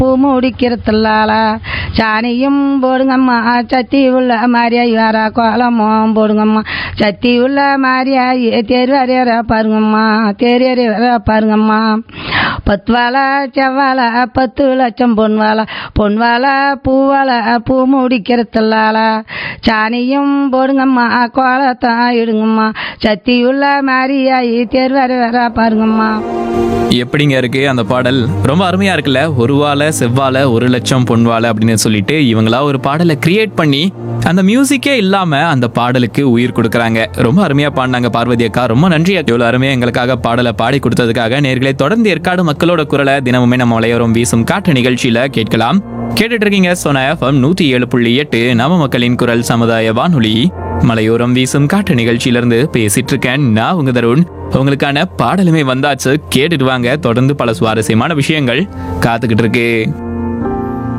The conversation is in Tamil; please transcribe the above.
பூ முடிக்கிறதுலால சாணியும் போடுங்கம்மா சத்தி உள்ள மாரியா கோலமும் போடுங்கம்மா சத்தி உள்ள மாரியா தேர் வரையற பாருங்கம்மா தேர் வரையற பாருங்கம்மா பத்து வாழை செவ்வாழை பத்து லட்சம் பொன் வாழை பொன் வாழை பூவாழை பூ முடிக்கிறதுலால சாணியும் போடுங்கம்மா கோலத்தான் இடுங்கம்மா சத்தி உள்ள மாரியாயி தேர் வர வர பாருங்கம்மா எப்படிங்க இருக்கு அந்த பாடல் ரொம்ப அருமையா இருக்குல்ல ஒரு வாழை செவ்வாழை ஒரு லட்சம் பொன் வாழை அப்படின்னு சொல்லிட்டு இவங்களா ஒரு பாடலை கிரியேட் பண்ணி அந்த மியூசிக்கே இல்லாம அந்த பாடலுக்கு உயிர் கொடுக்குறாங்க ரொம்ப அருமையா பாடினாங்க பார்வதி அக்கா ரொம்ப நன்றி இவ்வளவு அருமையா எங்களுக்காக பாடலை பாடி கொடுத்ததுக்காக நேர்களை தொடர்ந்து ஏற்காடு மக்களோட குரலை தினமுமே நம்ம மலையோரம் வீசும் காற்று நிகழ்ச்சியில கேட்கலாம் கேட்டுட்டு இருக்கீங்க சோனா எஃப்எம் நூத்தி ஏழு புள்ளி எட்டு நம்ம மக்களின் குரல் சமுதாய வானொலி மலையோரம் வீசும் காற்று நிகழ்ச்சியிலிருந்து பேசிட்டு இருக்கேன் நான் உங்க தருண் உங்களுக்கான பாடலுமே வந்தாச்சு கேட்டுட்டு வாங்க தொடர்ந்து பல சுவாரஸ்யமான விஷயங்கள் காத்துக்கிட்டு இருக்கு